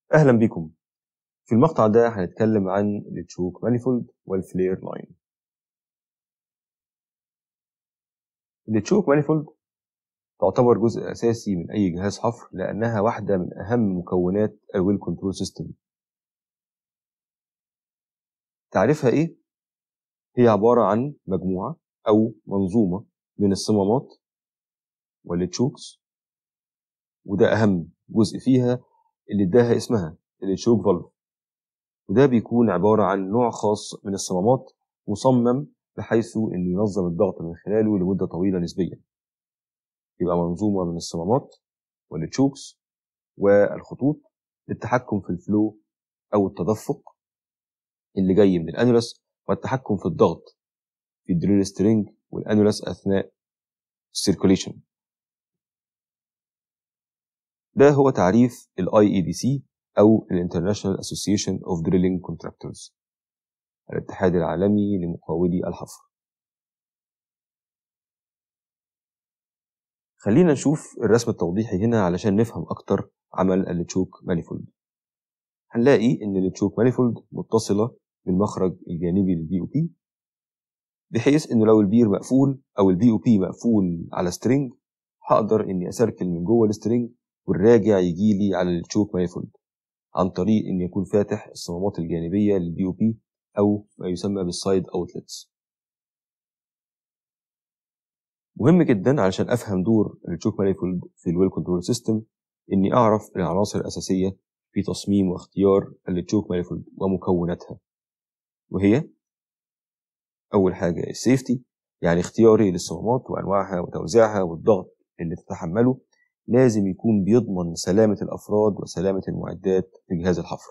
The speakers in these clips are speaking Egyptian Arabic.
أهلا بكم في المقطع ده هنتكلم عن التشوك مانيفولد والفلير لاين التشوك مانيفولد تعتبر جزء أساسي من أي جهاز حفر لأنها واحدة من أهم مكونات الويل كنترول سيستم تعريفها إيه؟ هي عبارة عن مجموعة أو منظومة من الصمامات والتشوكس وده أهم جزء فيها اللي اداها اسمها التشوك فالف وده بيكون عبارة عن نوع خاص من الصمامات مصمم بحيث انه ينظم الضغط من خلاله لمدة طويلة نسبيا يبقى منظومة من الصمامات والتشوكس والخطوط للتحكم في الفلو أو التدفق اللي جاي من الأنولس والتحكم في الضغط في الدريل سترينج والأنولس أثناء السيركوليشن ده هو تعريف ال IEDC أو ال International Association of Drilling Contractors الاتحاد العالمي لمقاولي الحفر خلينا نشوف الرسم التوضيحي هنا علشان نفهم أكتر عمل التشوك مانيفولد هنلاقي إن التشوك مانيفولد متصلة بالمخرج الجانبي للبي او بي بحيث إنه لو البير مقفول أو البي او بي مقفول على سترينج هقدر إني أسركل من جوه السترينج والراجع يجي لي على التشوك مانيفولد عن طريق إن يكون فاتح الصمامات الجانبية للبي او بي أو ما يسمى بالسايد أوتلتس مهم جدا علشان أفهم دور التشوك مانيفولد في الويل كنترول سيستم إني أعرف العناصر الأساسية في تصميم واختيار التشوك مانيفولد ومكوناتها وهي أول حاجة السيفتي يعني اختياري للصمامات وأنواعها وتوزيعها والضغط اللي تتحمله لازم يكون بيضمن سلامة الأفراد وسلامة المعدات في جهاز الحفر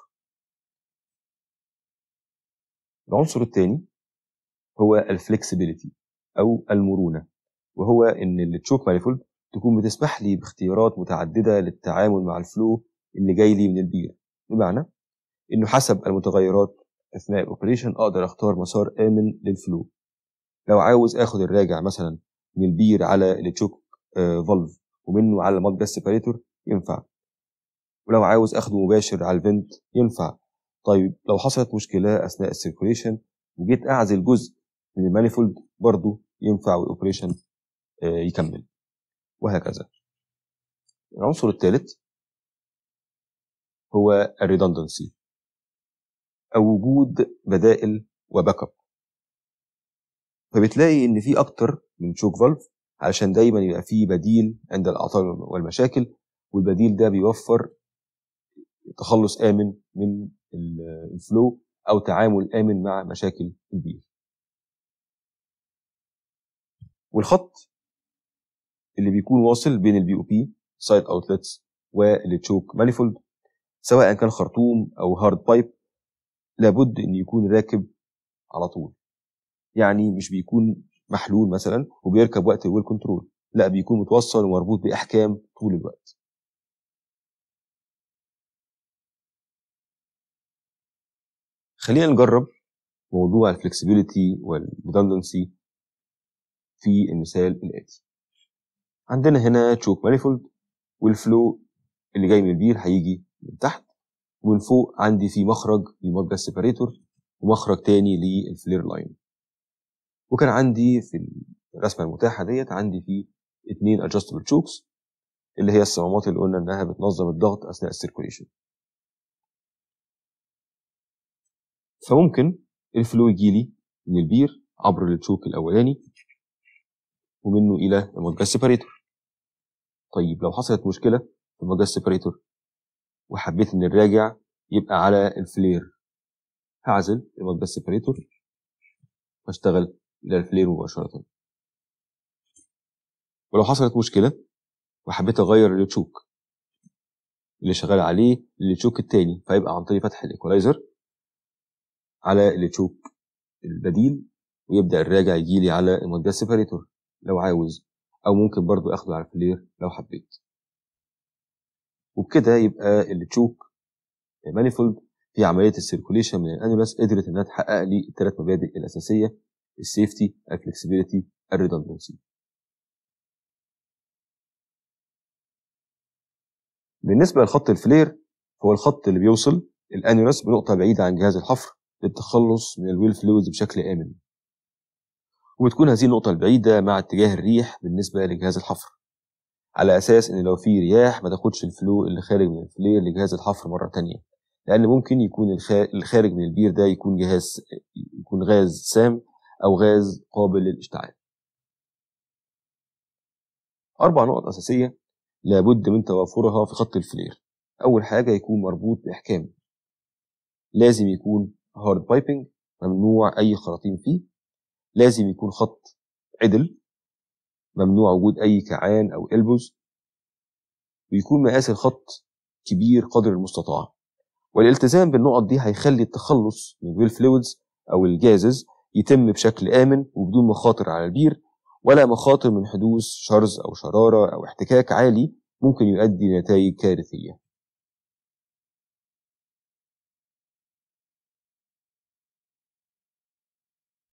العنصر الثاني هو الفلكسبيليتي أو المرونة وهو إن التشوك مانيفولد تكون بتسمح لي باختيارات متعددة للتعامل مع الفلو اللي جاي لي من البير بمعنى إنه حسب المتغيرات أثناء الأوبريشن أقدر أختار مسار آمن للفلو لو عاوز آخد الراجع مثلا من البير على التشوك فالف ومنه على الماد جاس سيبريتور ينفع ولو عاوز اخده مباشر على الفنت ينفع طيب لو حصلت مشكله اثناء السيركوليشن وجيت اعزل جزء من المانيفولد برضه ينفع والاوبريشن يكمل وهكذا العنصر الثالث هو الريدندنسي او وجود بدائل وباك اب فبتلاقي ان في اكتر من شوك فالف علشان دايما يبقى فيه بديل عند الاعطال والمشاكل والبديل ده بيوفر تخلص امن من الفلو او تعامل امن مع مشاكل البير والخط اللي بيكون واصل بين البي او بي سايد اوتلتس والتشوك مانيفولد سواء كان خرطوم او هارد بايب لابد ان يكون راكب على طول يعني مش بيكون محلول مثلا وبيركب وقت الويل كنترول لا بيكون متوصل ومربوط باحكام طول الوقت خلينا نجرب موضوع الفلكسبيليتي والريدندنسي في المثال الاتي عندنا هنا تشوك مانيفولد والفلو اللي جاي من البير هيجي من تحت ومن فوق عندي في مخرج للمادة سيبريتور ومخرج تاني للفلير لاين وكان عندي في الرسمه المتاحه ديت عندي في اثنين adjustable chokes اللي هي الصمامات اللي قلنا انها بتنظم الضغط اثناء السيركوليشن فممكن الفلو يجي لي من البير عبر التشوك الاولاني ومنه الى المادة سيبريتور طيب لو حصلت مشكله في المادة سيبريتور وحبيت ان الراجع يبقى على الفلير هعزل المادة سيبريتور واشتغل الى الفلير مباشره ولو حصلت مشكله وحبيت اغير التشوك اللي شغال عليه للتشوك التاني فيبقى عن طريق فتح الايكولايزر على التشوك البديل ويبدا الراجع يجي لي على المادة سيبريتور لو عاوز او ممكن برضو اخده على الفلير لو حبيت وبكده يبقى التشوك مانيفولد في عمليه السيركوليشن من الانولس قدرت انها تحقق لي الثلاث مبادئ الاساسيه السيفتي الفلكسبيليتي الريدندنسي بالنسبه لخط الفلير هو الخط اللي بيوصل الانيولس بنقطة بعيدة عن جهاز الحفر للتخلص من الويل فلويدز بشكل آمن وبتكون هذه النقطة البعيدة مع اتجاه الريح بالنسبة لجهاز الحفر على أساس إن لو في رياح ما تاخدش الفلو اللي خارج من الفلير لجهاز الحفر مرة تانية لأن ممكن يكون اللي خارج من البير ده يكون جهاز يكون غاز سام أو غاز قابل للاشتعال أربع نقط أساسية لابد من توافرها في خط الفلير أول حاجة يكون مربوط بإحكام لازم يكون هارد بايبنج ممنوع أي خراطيم فيه لازم يكون خط عدل ممنوع وجود أي كعان أو إلبوز ويكون مقاس الخط كبير قدر المستطاع والالتزام بالنقط دي هيخلي التخلص من الويل فلويدز أو الجازز يتم بشكل آمن وبدون مخاطر على البير ولا مخاطر من حدوث شرز أو شرارة أو احتكاك عالي ممكن يؤدي لنتائج كارثية